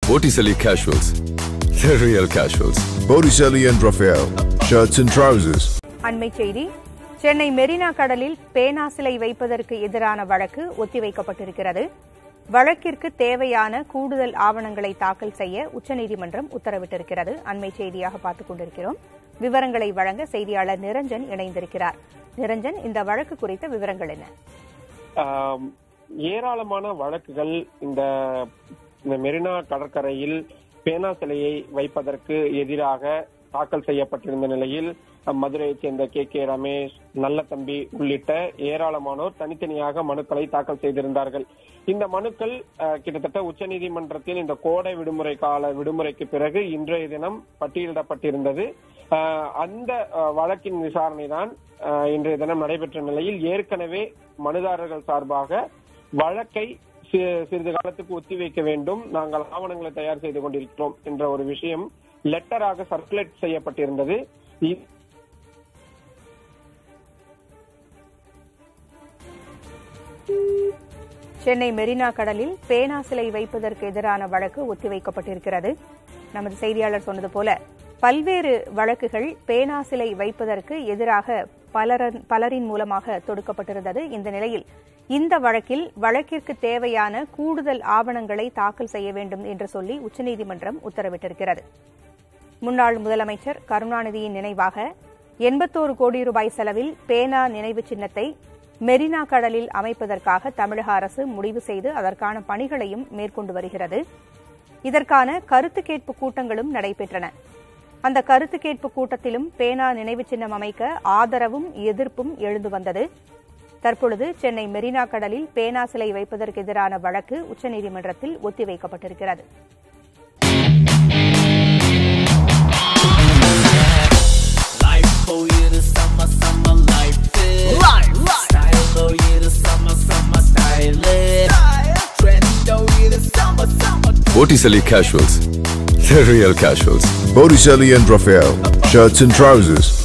Botticelli Casuals. The real casuals. Botticelli and Raphael, shirts and trousers. அண்மை செய்தி சென்னை மெரினா கடலில் பேனா சிலை வைப்பதற்கு எதிரான வழக்கு ஒத்திவைக்கப்பட்டிருக்கிறது வழக்கிற்கு தேவையான கூடுதல் ஆவணங்களை தாக்கல் செய்ய உச்சநீதிமன்றம் உத்தரவிட்டிருக்கிறது அண்மை செய்தியாக பார்த்துக் கொண்டிருக்கிறோம் விவரங்களை வழங்க செய்தியாளர் நிரஞ்சன் இணைந்திருக்கிறார் நிரஞ்சன் இந்த வழக்கு குறித்த விவரங்கள் என்ன ஆம், ஏராளமான வழக்குகள் இந்த இந்த மெரினா கடற்கரையில் பேனா சிலையை வைப்பதற்கு எதிராக தாக்கல் செய்யப்பட்டிருந்த நிலையில் மதுரையைச் சேர்ந்த கே கே ரமேஷ் நல்லதம்பி உள்ளிட்ட ஏராளமானோர் தனித்தனியாக மனுக்களை தாக்கல் செய்திருந்தார்கள் இந்த மனுக்கள் அஹ், கிட்டத்தட்ட உச்சநீதிமன்றத்தில் இந்த கோடை விடுமுறை கால விடுமுறைக்கு பிறகு இன்றைய தினம் பட்டியலிடப்பட்டிருந்தது அஹ், அந்த அஹ், வழக்கின் விசாரணை தான் இன்றைய தினம் நடைபெற்ற நிலையில் ஏற்கனவே மனுதாரர்கள் சார்பாக வழக்கை சி- சிறிது காலத்துக்கு ஒத்திவைக்க வேண்டும் நாங்கள் ஆவணங்களை தயார் செய்து கொண்டிருக்கிறோம் என்ற ஒரு விஷயம் லெட்டராக சர்க்குலேட் செய்யப்பட்டிருந்தது இ- சென்னை மெரினா கடலில் பேனா சிலை வைப்பதற்கு எதிரான வழக்கு ஒத்திவைக்கப்பட்டிருக்கிறது நமது செய்தியாளர் சொன்னது போல பல்வேறு வழக்குகள் பேனா சிலை வைப்பதற்கு எதிராக பலரன் பலரின் மூலமாக தொடுக்கப்பட்டிருந்தது இந்த நிலையில் இந்த வழக்கில் வழக்கிற்கு தேவையான கூடுதல் ஆவணங்களை தாக்கல் செய்ய வேண்டும் என்று சொல்லி உச்சநீதிமன்றம் உத்தரவிட்டிருக்கிறது முன்னாள் முதலமைச்சர் கருணாநிதியின் நினைவாக எண்பத்தோரு கோடி ரூபாய் செலவில் பேனா நினைவு சின்னத்தை மெரினா கடலில் அமைப்பதற்காக தமிழக அரசு முடிவு செய்து அதற்கான பணிகளையும் மேற்கொண்டு வருகிறது இதற்கான கருத்து கேட்பு கூட்டங்களும் நடைபெற்றன அந்த கருத்து கேட்பு கூட்டத்திலும் பேனா நினைவு சின்னம் அமைக்க ஆதரவும் எதிர்ப்பும் எழுந்து வந்தது தற்பொழுது சென்னை மெரினா கடலில் பேனா சிலை வைப்பதற்கு எதிரான வழக்கு உச்சநீதிமன்றத்தில் ஒத்திவைக்கப்பட்டிருக்கிறது Life for you the summer, summer life is. Life, life. Style for you the summer, summer style is. Trend for you the summer, summer. Botticelli Casuals. The real casuals. Botticelli and Raphael, shirts and trousers.